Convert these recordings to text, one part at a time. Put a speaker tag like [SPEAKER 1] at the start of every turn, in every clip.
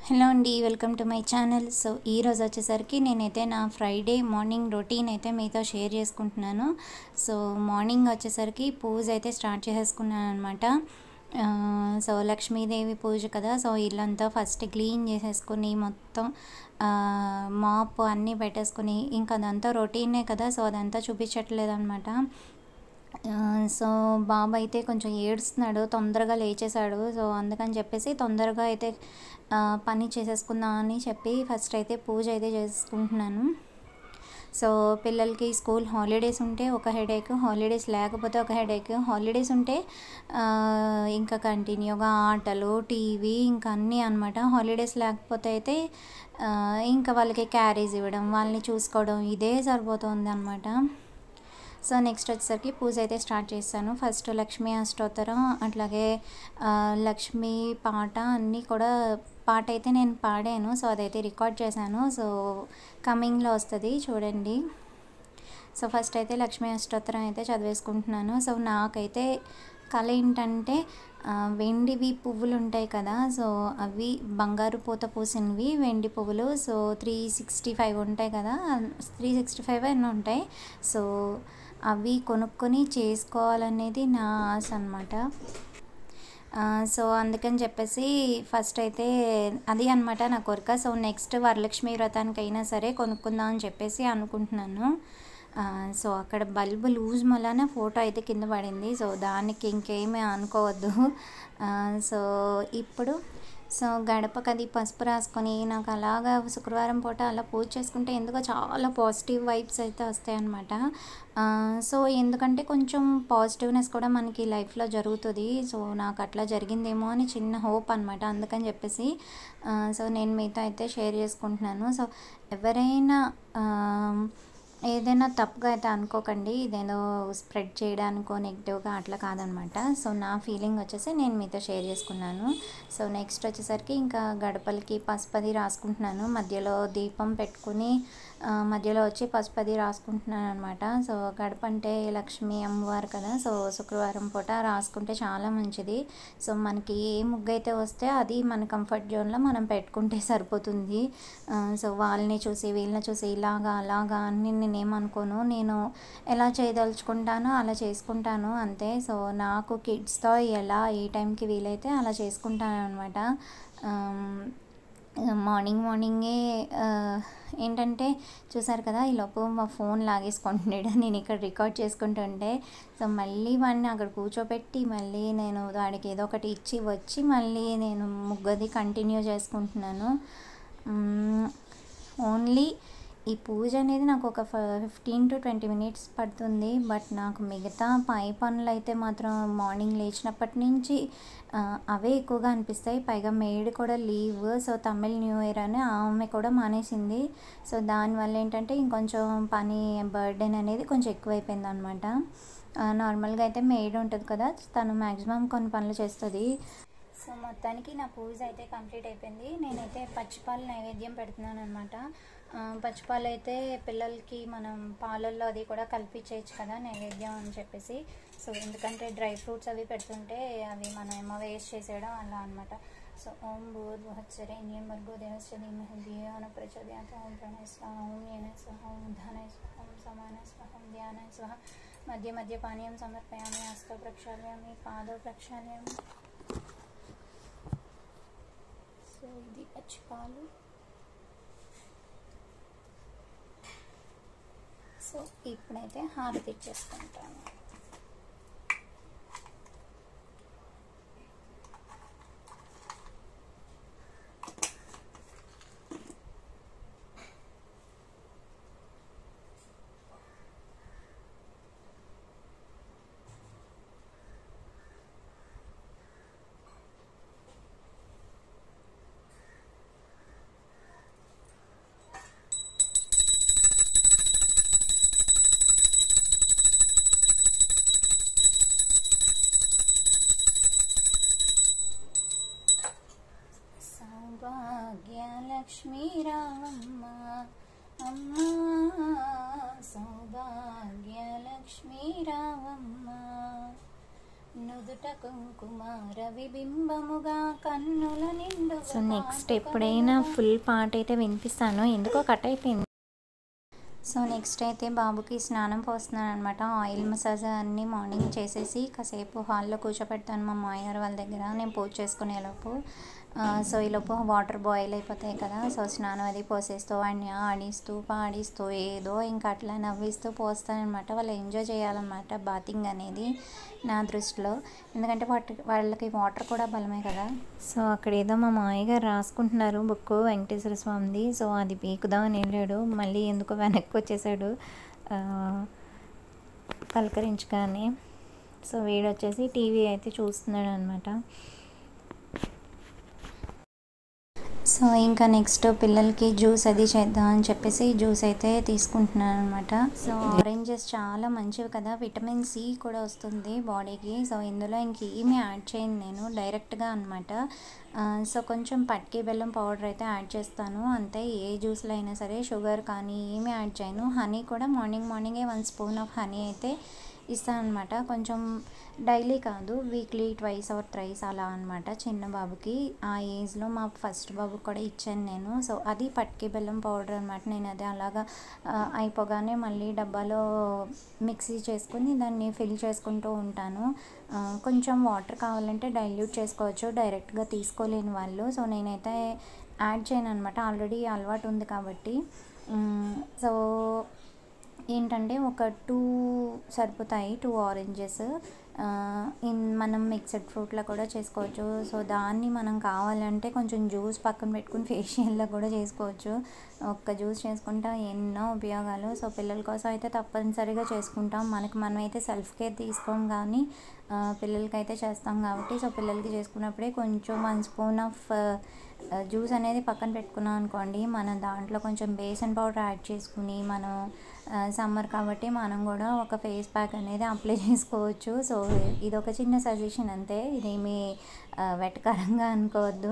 [SPEAKER 1] hello అండి welcome to my channel so ఈరోజు వచ్చేసరికి నేనైతే నా ఫ్రైడే మార్నింగ్ రొటీన్ అయితే మీతో షేర్ చేసుకుంటున్నాను సో మార్నింగ్ వచ్చేసరికి పూజ అయితే స్టార్ట్ చేసేసుకున్నాను అనమాట సో లక్ష్మీదేవి పూజ కదా సో ఇల్లంతా ఫస్ట్ క్లీన్ చేసేసుకుని మొత్తం మాప్ అన్నీ పెట్టేసుకుని ఇంకా అదంతా రొటీనే కదా సో అదంతా చూపించట్లేదు అనమాట సో బాబు అయితే కొంచెం ఏడుస్తున్నాడు తొందరగా లేచేశాడు సో అందుకని చెప్పేసి తొందరగా అయితే పని చేసేసుకుందాం అని చెప్పి ఫస్ట్ అయితే పూజ అయితే చేసుకుంటున్నాను సో పిల్లలకి స్కూల్ హాలిడేస్ ఉంటే ఒక హెడేక్ హాలిడేస్ లేకపోతే ఒక హెడేక్ హాలిడేస్ ఉంటే ఇంకా కంటిన్యూగా ఆటలు టీవీ ఇంకా అన్నీ అనమాట హాలిడేస్ లేకపోతే అయితే ఇంకా వాళ్ళకి క్యారేజ్ ఇవ్వడం వాళ్ళని చూసుకోవడం ఇదే సరిపోతుంది అనమాట సో నెక్స్ట్ వచ్చేసరికి పూజ అయితే స్టార్ట్ చేస్తాను ఫస్ట్ లక్ష్మీ అష్టోత్తరం అట్లాగే లక్ష్మీ పాట అన్నీ కూడా పాట అయితే నేను పాడాను సో అదైతే రికార్డ్ చేశాను సో కమింగ్లో వస్తుంది చూడండి సో ఫస్ట్ అయితే లక్ష్మీ అష్టోత్తరం అయితే చదివేసుకుంటున్నాను సో నాకైతే కళ ఏంటంటే వెండివి పువ్వులు ఉంటాయి కదా సో అవి బంగారు పూత పూసినవి వెండి పువ్వులు సో త్రీ సిక్స్టీ ఫైవ్ ఉంటాయి కదా త్రీ సిక్స్టీ ఫైవ్ ఎన్నో ఉంటాయి సో అవి కొనుక్కొని చేసుకోవాలనేది నా ఆశ అనమాట సో అందుకని చెప్పేసి ఫస్ట్ అయితే అది అనమాట నా కోరిక సో నెక్స్ట్ వరలక్ష్మి వ్రతానికి అయినా సరే కొనుక్కుందాం అని చెప్పేసి అనుకుంటున్నాను సో అక్కడ బల్బు లూజ్ వలన ఫోటో అయితే కింద పడింది సో దానికి ఇంకేమీ అనుకోవద్దు సో ఇప్పుడు సో గడపకి అది పసుపు రాసుకొని నాకు అలాగా శుక్రవారం పూట అలా పూజ చేసుకుంటే ఎందుకో చాలా పాజిటివ్ వైబ్స్ అయితే వస్తాయి అనమాట సో ఎందుకంటే కొంచెం పాజిటివ్నెస్ కూడా మనకి లైఫ్లో జరుగుతుంది సో నాకు అట్లా జరిగిందేమో అని చిన్న హోప్ అనమాట అందుకని చెప్పేసి సో నేను మీతో అయితే షేర్ చేసుకుంటున్నాను సో ఎవరైనా ఏదైనా తప్పుగా అయితే అనుకోకండి ఇదేదో స్ప్రెడ్ చేయడానికో నెగిటివ్గా అట్లా కాదనమాట సో నా ఫీలింగ్ వచ్చేసి నేను మీతో షేర్ చేసుకున్నాను సో నెక్స్ట్ వచ్చేసరికి ఇంకా గడపలకి పసుపది రాసుకుంటున్నాను మధ్యలో దీపం పెట్టుకుని మధ్యలో వచ్చి పసుపది రాసుకుంటున్నాను అనమాట సో గడప అంటే లక్ష్మీ అమ్మవారు కదా సో శుక్రవారం పూట రాసుకుంటే చాలా మంచిది సో మనకి ఏ ముగ్గు అయితే వస్తే అది మన కంఫర్ట్ జోన్లో మనం పెట్టుకుంటే సరిపోతుంది సో వాళ్ళని చూసి వీళ్ళని చూసి ఇలాగా అలాగా అని నేనేమనుకోను నేను ఎలా చేయదలుచుకుంటానో అలా చేసుకుంటాను అంతే సో నాకు కిడ్స్తో ఎలా ఏ టైంకి వీలైతే అలా చేసుకుంటాను అనమాట మార్నింగ్ మార్నింగే ఏంటంటే చూసారు కదా ఈ లోపు మా ఫోన్ లాగేసుకుంటున్నాడు నేను ఇక్కడ రికార్డ్ చేసుకుంటుంటే సో మళ్ళీ వాడిని అక్కడ కూర్చోబెట్టి మళ్ళీ నేను వాడికి ఏదో ఒకటి ఇచ్చి వచ్చి మళ్ళీ నేను ముగ్గది కంటిన్యూ చేసుకుంటున్నాను ఓన్లీ ఈ పూజ అనేది నాకు ఒక fifteen to twenty minutes but బట్ నాకు మిగతా పై పనులు అయితే మాత్రం మార్నింగ్ లేచినప్పటి నుంచి అవే ఎక్కువగా అనిపిస్తాయి పైగా మేడ్ కూడా leave so Tamil new year అని ఆమె కూడా మానేసింది సో దానివల్ల ఏంటంటే ఇంకొంచెం పని బర్డెన్ అనేది కొంచెం ఎక్కువైపోయింది అనమాట నార్మల్గా అయితే మేడ్ ఉంటుంది కదా తను మ్యాక్సిమం కొన్ని పనులు చేస్తుంది సో మొత్తానికి నా పూజ అయితే కంప్లీట్ అయిపోయింది నేనైతే పచ్చిపాలు నైవేద్యం పెడుతున్నాను అనమాట పచ్చిపాలు అయితే పిల్లలకి మనం పాలల్లో అది కూడా కలిపించేయచ్చు కదా నైవేద్యం అని చెప్పేసి సో ఎందుకంటే డ్రై ఫ్రూట్స్ అవి పెడుతుంటే అవి మనం ఏమో వేస్ట్ చేసేయడం అలా అనమాట సో ఓం భూర్ వహత్సరేణ్యం భర్గో దేవస్య ధీమహి ధియోన ప్రచోదయాత్ ఓం ప్రణయ స్వాహ ఓం ఏన స్వహ ఓం ధనయ స్వహ ఓం సమాన స్వహ ఓం ధ్యాన స్వహ మధ్య మధ్య పానీయం సమర్పయామి హస్తో ప్రక్షాళయామి పాదో ప్రక్షాళయామి సో ఇది పచ్చిపాలు సో ఇప్పుడైతే హారతి ఇచ్చేసుకుంటాను సౌభాగ్యలక్ష్మీ రామమ్మ అమ్మ సౌభాగ్యలక్ష్మీ రామమ్మ నుదుట కుంకుమ రవిబింబముగా కన్నుల నిండు
[SPEAKER 2] సో నెక్స్ట్ ఎప్పుడైనా ఫుల్ పాట అయితే వినిపిస్తాను ఎందుకో కట్ అయిపోయింది
[SPEAKER 1] సో నెక్స్ట్ అయితే బాబుకి స్నానం పోస్తున్నాను అనమాట ఆయిల్ మసాజ్ అన్నీ మార్నింగ్ చేసేసి కాసేపు హాల్లో కూర్చోపెడతాను మా మామయ్య గారు వాళ్ళ దగ్గర నేను పూజ చేసుకునేలోపు ఆ, సో ఈలోపు వాటర్ బాయిల్ అయిపోతాయి కదా సో స్నానం అది పోసేస్తూ వాడిని ఆడిస్తూ పాడిస్తూ ఏదో ఇంకా అట్లా నవ్విస్తూ పోస్తానమాట వాళ్ళు ఎంజాయ్ చేయాలన్నమాట బాతింగ్ అనేది నా దృష్టిలో ఎందుకంటే వాటి వాళ్ళకి వాటర్ కూడా బలమే కదా
[SPEAKER 2] సో అక్కడ ఏదో మా మామయ్య గారు రాసుకుంటున్నారు బుక్ వెంకటేశ్వర స్వామిది సో అది పీకుదామని వెళ్ళాడు మళ్ళీ ఎందుకో వెనక్కి వచ్చేసాడు ఆ, పలకరించగానే సో వీడు వచ్చేసి టీవీ అయితే చూస్తున్నాడు అనమాట
[SPEAKER 1] సో ఇంకా నెక్స్ట్ పిల్లలకి జ్యూస్ అది చేద్దాం అని చెప్పేసి జ్యూస్ అయితే తీసుకుంటున్నాను అనమాట సో ఆరెంజెస్ చాలా మంచివి కదా విటమిన్ సి కూడా వస్తుంది బాడీకి సో ఇందులో ఇంకేమీ యాడ్ చేయను నేను డైరెక్ట్గా అనమాట సో కొంచెం పట్కి బెల్లం పౌడర్ అయితే యాడ్ చేస్తాను అంతే ఏ జ్యూస్లో అయినా సరే షుగర్ కానీ ఏమీ యాడ్ చేయను హనీ కూడా మార్నింగ్ మార్నింగే వన్ స్పూన్ ఆఫ్ హనీ అయితే ఇస్తాను అనమాట కొంచెం డైలీ కాదు వీక్లీ ట్వైస్ ఆర్ థ్రైస్ అలా అనమాట చిన్న బాబుకి ఆ ఏజ్లో మా ఫస్ట్ బాబుకి కూడా ఇచ్చాను నేను సో అది పట్కి బెల్లం పౌడర్ అనమాట నేను అది అలాగా ఆ, అయిపోగానే మళ్ళీ డబ్బాలో మిక్సీ చేసుకుని దాన్ని ఫిల్ చేసుకుంటూ ఉంటాను ఆ, కొంచెం వాటర్ కావాలంటే డైల్యూట్ చేసుకోవచ్చు డైరెక్ట్గా తీసుకోలేని వాళ్ళు సో నేనైతే యాడ్ చేయను అనమాట ఆల్రెడీ అలవాటు ఉంది కాబట్టి మ్, సో ఏంటంటే ఒక టూ సరిపోతాయి టూ ఆరెంజెస్ ఇన్ మనం మిక్సడ్ ఫ్రూట్లో కూడా చేసుకోవచ్చు సో దాన్ని మనం కావాలంటే కొంచెం జ్యూస్ పక్కన పెట్టుకుని ఫేషియల్లో కూడా చేసుకోవచ్చు ఒక్క జ్యూస్ చేసుకుంటాం ఎన్నో ఉపయోగాలు సో పిల్లల కోసం అయితే తప్పనిసరిగా చేసుకుంటాం మనకి మనమైతే సెల్ఫ్ కేర్ తీసుకోం కానీ ఆ, పిల్లలకైతే చేస్తాం కాబట్టి సో పిల్లలకి చేసుకున్నప్పుడే కొంచెం వన్ స్పూన్ ఆఫ్ జ్యూస్ అనేది పక్కన పెట్టుకున్నాం అనుకోండి మనం దాంట్లో కొంచెం బేసన్ పౌడర్ యాడ్ చేసుకుని మనం సమ్మర్ కాబట్టి మనం కూడా ఒక ఫేస్ ప్యాక్ అనేది అప్లై చేసుకోవచ్చు సో ఇది ఒక చిన్న సజెషన్ అంతే ఇదేమి ఆ, వెటకారంగా అనుకోవద్దు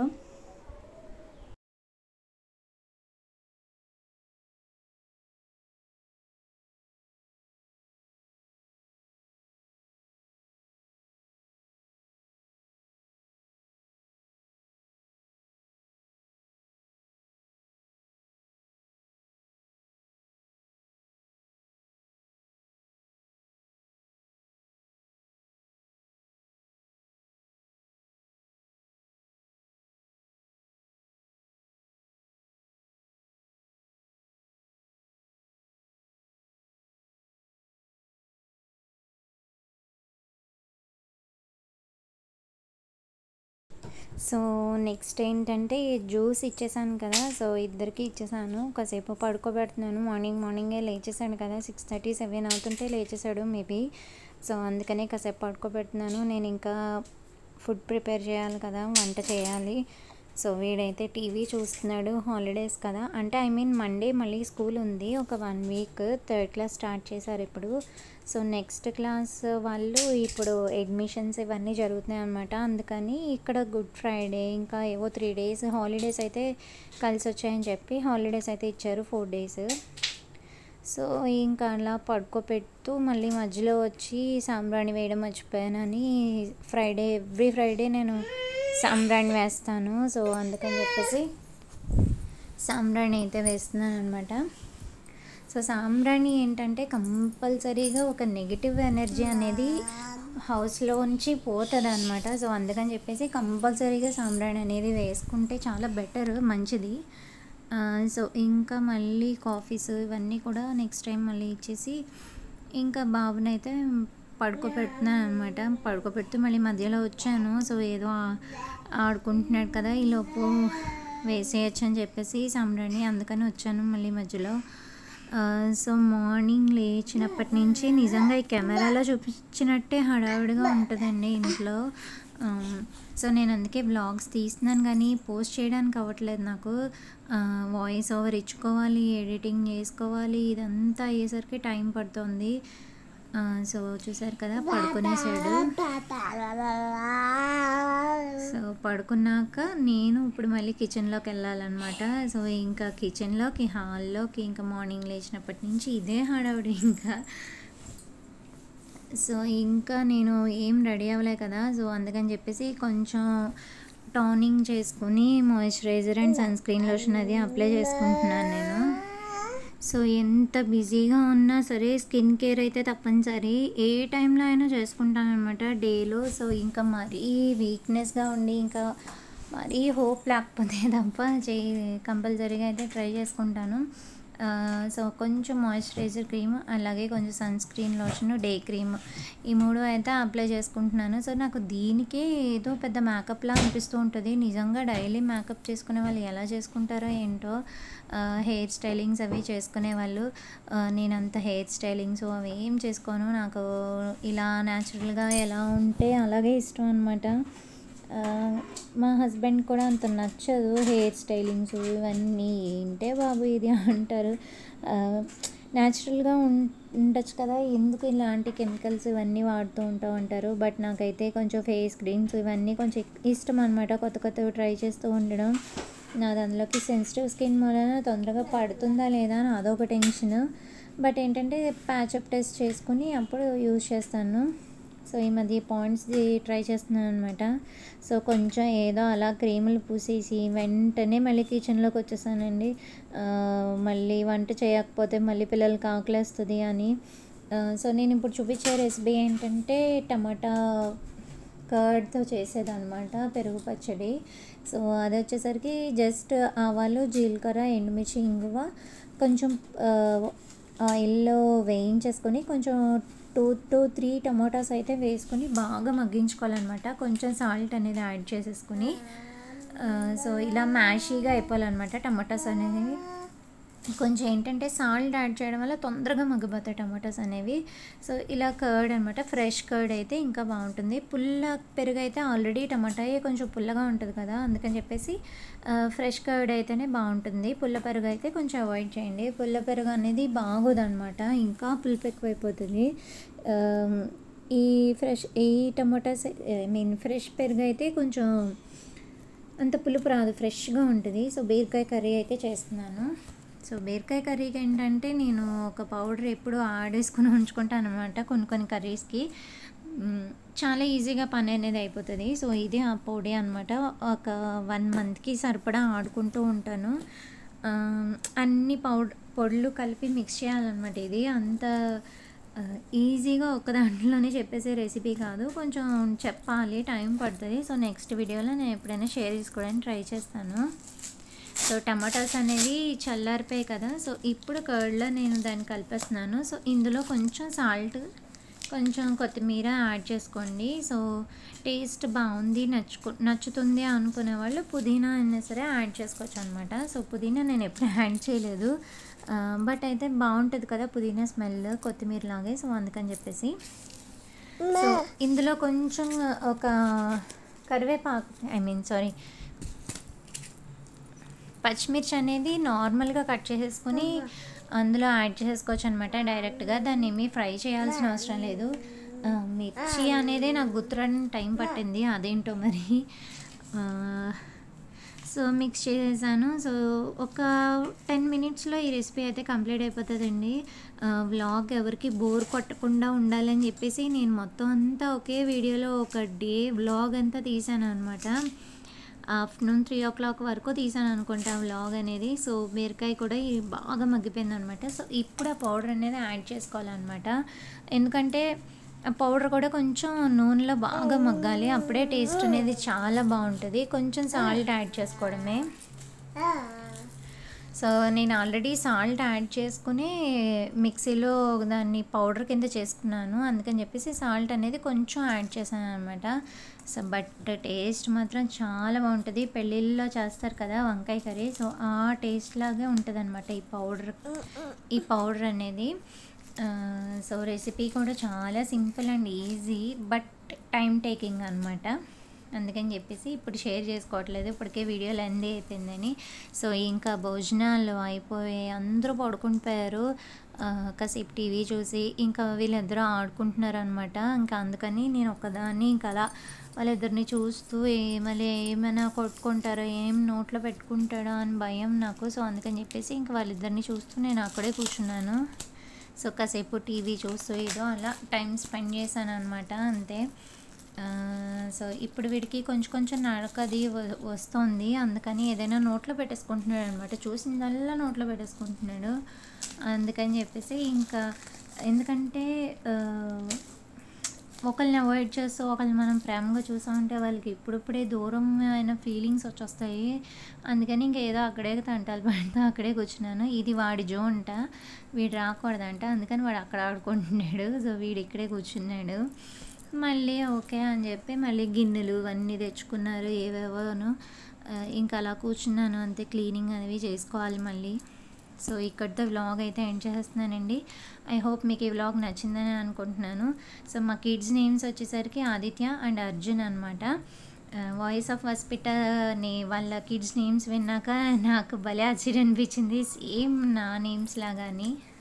[SPEAKER 2] సో నెక్స్ట్ ఏంటంటే జ్యూస్ ఇచ్చేసాను కదా సో ఇద్దరికి ఇచ్చేసాను కాసేపు పడుకోబెడుతున్నాను మార్నింగ్ మార్నింగే లేచేసాడు కదా సిక్స్ థర్టీ సెవెన్ అవుతుంటే లేచేసాడు మేబీ సో అందుకనే కాసేపు పడుకోబెడుతున్నాను నేను ఇంకా ఫుడ్ ప్రిపేర్ చేయాలి కదా వంట చేయాలి సో వీడైతే టీవీ చూస్తున్నాడు హాలిడేస్ కదా అంటే ఐ మీన్ మండే మళ్ళీ స్కూల్ ఉంది ఒక one week third class start చేశారు ఇప్పుడు సో నెక్స్ట్ క్లాస్ వాళ్ళు ఇప్పుడు అడ్మిషన్స్ ఇవన్నీ జరుగుతున్నాయి అనమాట అందుకని ఇక్కడ గుడ్ ఫ్రైడే ఇంకా ఏవో త్రీ డేస్ హాలిడేస్ అయితే కలిసి వచ్చాయని చెప్పి హాలిడేస్ అయితే ఇచ్చారు ఫోర్ డేస్ సో ఇంకా అలా పడుకోపెడుతూ మళ్ళీ మధ్యలో వచ్చి సాంబ్రాణి వేయడం మర్చిపోయానని ఫ్రైడే ఎవ్రీ ఫ్రైడే నేను సాంబ్రాణి వేస్తాను సో అందుకని చెప్పేసి సాంబ్రాణి అయితే వేస్తున్నాను అనమాట సో సాంబ్రాణి ఏంటంటే కంపల్సరీగా ఒక నెగిటివ్ ఎనర్జీ అనేది హౌస్లోంచి పోతుంది అనమాట సో అందుకని చెప్పేసి కంపల్సరీగా సాంబ్రాణి అనేది వేసుకుంటే చాలా బెటర్ మంచిది ఆ, సో ఇంకా మళ్ళీ కాఫీస్ ఇవన్నీ కూడా నెక్స్ట్ టైం మళ్ళీ ఇచ్చేసి ఇంకా బాబునైతే పడుకోబెడుతున్నాను అనమాట పడుకోబెడుతూ మళ్ళీ మధ్యలో వచ్చాను సో ఏదో ఆ- ఆడుకుంటున్నాడు కదా ఈ లోపు వేసేయచ్చు అని చెప్పేసి సాంబ్రాణి అందుకని వచ్చాను మళ్ళీ మధ్యలో ఆ, సో మార్నింగ్ లేచినప్పటి నుంచి నిజంగా ఈ కెమెరాలో చూపించినట్టే హడావిడిగా ఉంటుందండి ఇంట్లో ఆ, సో నేను అందుకే బ్లాగ్స్ తీస్తున్నాను కానీ పోస్ట్ చేయడానికి అవ్వట్లేదు నాకు వాయిస్ ఓవర్ ఇచ్చుకోవాలి ఎడిటింగ్ చేసుకోవాలి ఇదంతా అయ్యేసరికి టైం పడుతుంది ఆ, సో చూసారు కదా పడుకునేసాడు సో పడుకున్నాక నేను ఇప్పుడు మళ్ళీ కిచెన్లోకి వెళ్ళాలన్నమాట సో ఇంకా కిచెన్లోకి హాల్లోకి ఇంకా మార్నింగ్ లేచినప్పటి నుంచి ఇదే హడావుడి ఇంకా
[SPEAKER 1] సో ఇంకా నేను ఏం రెడీ అవ్వలే కదా సో అందుకని చెప్పేసి కొంచెం టోనింగ్ చేసుకుని moisturiser and sunscreen lotion అది అప్లై చేసుకుంటున్నాను నేను సో ఎంత బిజీగా ఉన్నా సరే స్కిన్ కేర్ అయితే తప్పనిసరి ఏ టైంలో అయినా చేసుకుంటాను అనమాట డేలో సో ఇంకా మరీ వీక్నెస్గా ఉండి ఇంకా మరీ హోప్ లేకపోతే తప్ప చేయి కంపల్సరీగా అయితే ట్రై చేసుకుంటాను ఆ, సో కొంచెం మాయిశ్చరైజర్ క్రీమ్ అలాగే కొంచెం sunscreen lotion day cream ఈ మూడు అయితే అప్లై చేసుకుంటున్నాను సో నాకు దీనికే ఏదో పెద్ద మేకప్లా అనిపిస్తూ ఉంటుంది నిజంగా డైలీ మేకప్ చేసుకునే వాళ్ళు ఎలా చేసుకుంటారో ఏంటో హెయిర్ స్టైలింగ్స్ అవి చేసుకునే వాళ్ళు ఆ, నేను అంత హెయిర్ స్టైలింగ్స్ అవి ఏం చేసుకోను నాకు ఇలా న్యాచురల్గా ఎలా ఉంటే అలాగే ఇష్టం అనమాట ఆ, మా హస్బెండ్ కూడా అంత నచ్చదు హెయిర్ స్టైలింగ్స్ ఇవన్నీ ఏంటే బాబు ఇది అంటారు న్యాచురల్గా ఉం ఉండొచ్చు కదా ఎందుకు ఇలాంటి కెమికల్స్ ఇవన్నీ వాడుతూ ఉంటావు అంటారు బట్ నాకైతే కొంచెం ఫేస్ క్రీమ్స్ ఇవన్నీ కొంచెం ఇష్టం అనమాట కొత్త కొత్తవి ట్రై చేస్తూ ఉండడం నాది అందులోకి సెన్సిటివ్ స్కిన్ మూలన తొందరగా పడుతుందా లేదా అని అదొక టెన్షన్ బట్ ఏంటంటే ప్యాచప్ టెస్ట్ చేసుకుని అప్పుడు యూజ్ చేస్తాను సో ఈ మధ్య పాయింట్స్ది ట్రై చేస్తున్నాను అనమాట సో కొంచెం ఏదో అలా క్రీములు పూసేసి వెంటనే మళ్ళీ కిచెన్లోకి వచ్చేసానండి ఆ, మళ్ళీ వంట చేయకపోతే మళ్ళీ పిల్లలకి ఆకలేస్తుంది అని ఆ, సో నేను ఇప్పుడు చూపించే రెసిపీ ఏంటంటే టమాటా కర్డ్తో చేసేదన్నమాట పెరుగు పచ్చడి సో అది వచ్చేసరికి జస్ట్ ఆవాలు జీలకర్ర ఎండుమిర్చి ఇంగువ కొంచెం ఆ, ఆయిల్లో వేయించేసుకొని కొంచెం టూ టు త్రీ టమాటాస్ అయితే వేసుకొని బాగా మగ్గించుకోవాలన్నమాట కొంచెం సాల్ట్ అనేది యాడ్ చేసేసుకుని ఆ, సో ఇలా మ్యాషీగా అయిపోవాలన్నమాట టమాటాస్ అనేవి కొంచెం ఏంటంటే సాల్ట్ యాడ్ చేయడం వల్ల తొందరగా మగ్గిపోతాయి టమాటాస్ అనేవి సో ఇలా కర్డ్ అనమాట ఫ్రెష్ కర్డ్ అయితే ఇంకా బాగుంటుంది పుల్ల పెరుగు అయితే ఆల్రెడీ టమాటాయే కొంచెం పుల్లగా ఉంటుంది కదా అందుకని చెప్పేసి ఫ్రెష్ కర్డ్ అయితేనే బాగుంటుంది పుల్ల పెరుగు అయితే కొంచెం అవాయిడ్ చేయండి పుల్ల పెరుగు అనేది బాగోదన్నమాట ఇంకా పులుపు ఎక్కువైపోతుంది ఆ, ఈ ఫ్రెష్ ఈ టమాటాస్ ఐ మీన్ ఫ్రెష్ పెరుగు అయితే కొంచెం అంత పులుపు రాదు ఫ్రెష్గా ఉంటుంది సో బీరకాయ కర్రీ అయితే చేస్తున్నాను సో బీరకాయ కర్రీకి ఏంటంటే నేను ఒక పౌడర్ ఎప్పుడు ఆడేసుకుని ఉంచుకుంటాను అనమాట కొన్ని కొన్ని కర్రీస్కి మ్, చాలా ఈజీగా పని అనేది అయిపోతుంది సో ఇది ఆ పొడి అనమాట ఒక వన్ మంత్కి సరిపడా ఆడుకుంటూ ఉంటాను ఆ, అన్ని పౌడర్ పొడులు కలిపి మిక్స్ చేయాలన్నమాట ఇది అంత ఆ, ఈజీగా ఒక దాంట్లోనే చెప్పేసే రెసిపీ కాదు కొంచెం చెప్పాలి టైం పడుతుంది సో నెక్స్ట్ వీడియోలో నేను ఎప్పుడైనా షేర్ చేసుకోవడానికి ట్రై చేస్తాను సో టమాటాస్ అనేవి చల్లారిపోయాయి కదా సో ఇప్పుడు కర్డ్లో నేను దాన్ని కలిపేస్తున్నాను సో ఇందులో కొంచెం సాల్ట్ కొంచెం కొత్తిమీర యాడ్ చేసుకోండి సో టేస్ట్ బాగుంది నచ్చుకు నచ్చుతుంది అనుకునే వాళ్ళు పుదీనా అయినా సరే యాడ్ చేసుకోవచ్చు అనమాట సో పుదీనా నేను ఎప్పుడు యాడ్ చేయలేదు బట్ అయితే బాగుంటుంది కదా పుదీనా స్మెల్ కొత్తిమీర లాగే సో అందుకని చెప్పేసి సో ఇందులో కొంచెం ఒక కరివేపాకు ఐ మీన్ సారీ పచ్చిమిర్చి అనేది నార్మల్గా కట్ చేసేసుకుని అందులో యాడ్ చేసుకోవచ్చు అనమాట డైరెక్ట్గా దాన్ని ఏమీ ఫ్రై చేయాల్సిన అవసరం లేదు ఆ, మిర్చి అనేది నాకు గుర్తురాని టైం పట్టింది అదేంటో మరి ఆ, సో మిక్స్ చేసేసాను సో ఒక టెన్ మినిట్స్లో ఈ రెసిపీ అయితే కంప్లీట్ అయిపోతుందండి వ్లాగ్ ఎవరికి బోర్ కొట్టకుండా ఉండాలని చెప్పేసి నేను మొత్తం అంతా ఒకే వీడియోలో ఒక డే వ్లాగ్ అంతా తీసాను అనమాట ఆఫ్టర్నూన్ త్రీ ఓ క్లాక్ వరకు తీసాను అనుకుంటా వ్లాగ్ అనేది సో బీరకాయ కూడా ఇది బాగా మగ్గిపోయింది అనమాట సో ఇప్పుడు ఆ పౌడర్ అనేది యాడ్ చేసుకోవాలన్నమాట ఎందుకంటే ఆ పౌడర్ కూడా కొంచెం నూనెలో బాగా మగ్గాలి అప్పుడే టేస్ట్ అనేది చాలా బాగుంటుంది కొంచెం సాల్ట్ యాడ్ చేసుకోవడమే సో నేను ఆల్రెడీ సాల్ట్ యాడ్ చేసుకుని మిక్సీలో దాన్ని పౌడర్ కింద చేసుకున్నాను అందుకని చెప్పేసి సాల్ట్ అనేది కొంచెం యాడ్ చేశాను అనమాట సో బట్ టేస్ట్ మాత్రం చాలా బాగుంటుంది పెళ్ళిళ్ళలో చేస్తారు కదా వంకాయ కర్రీ సో ఆ టేస్ట్ లాగే ఉంటుంది అనమాట ఈ పౌడర్ ఈ పౌడర్ అనేది ఆ, సో రెసిపీ కూడా చాలా simple and easy but time taking అనమాట అందుకని చెప్పేసి ఇప్పుడు షేర్ చేసుకోవట్లేదు ఇప్పటికే వీడియో లెందీ అయిపోయిందని సో ఇంకా భోజనాలు అయిపోయి అందరూ పడుకుని పోయారు ఆ, కాసేపు టీవీ చూసి ఇంకా వీళ్ళిద్దరూ ఆడుకుంటున్నారు అనమాట ఇంకా అందుకని నేను ఒక్కదాన్ని ఇంకా అలా వాళ్ళిద్దరిని చూస్తూ ఏమలే ఏమైనా కొట్టుకుంటారో ఏం నోట్లో పెట్టుకుంటాడో అని భయం నాకు సో అందుకని చెప్పేసి ఇంకా వాళ్ళిద్దరిని చూస్తూ నేను అక్కడే కూర్చున్నాను సో కాసేపు టీవీ చూస్తూ ఏదో అలా టైం స్పెండ్ చేశాను అనమాట అంతే ఆ, సో ఇప్పుడు వీడికి కొంచెం కొంచెం నడక అది వ- వస్తుంది అందుకని ఏదైనా నోట్లో పెట్టేసుకుంటున్నాడు అనమాట చూసిందల్లా నోట్లో పెట్టేసుకుంటున్నాడు అందుకని చెప్పేసి ఇంకా ఎందుకంటే ఆ, ఒకరిని అవాయిడ్ చేస్తూ ఒకరిని మనం ప్రేమగా చూసామంటే వాళ్ళకి ఇప్పుడిప్పుడే దూరం అయిన ఫీలింగ్స్ వచ్చేస్తాయి అందుకని ఇంకా ఏదో అక్కడే తంటాలు పడుతూ అక్కడే కూర్చున్నాను ఇది వాడి జో అంట వీడు రాకూడదంట అందుకని వాడు అక్కడ ఆడుకుంటున్నాడు సో వీడు ఇక్కడే కూర్చున్నాడు మళ్ళీ ఓకే అని చెప్పి మళ్ళీ గిన్నెలు అన్నీ తెచ్చుకున్నారు ఏవేవోను ఆ, ఇంకా అలా కూర్చున్నాను అంతే క్లీనింగ్ అనేవి చేసుకోవాలి మళ్ళీ సో ఇక్కడితో వ్లాగ్ అయితే ఎండ్ చేస్తున్నానండి ఐ హోప్ మీకు ఈ వ్లాగ్ నచ్చిందని అనుకుంటున్నాను సో మా కిడ్స్ నేమ్స్ వచ్చేసరికి ఆదిత్య అండ్ అర్జున్ అనమాట వాయిస్ ఆఫ్ హాస్పిటల్ని వాళ్ళ కిడ్స్ నేమ్స్ విన్నాక నాకు భలే ఆశ్చర్యం అనిపించింది సేమ్ నా నేమ్స్ లాగాని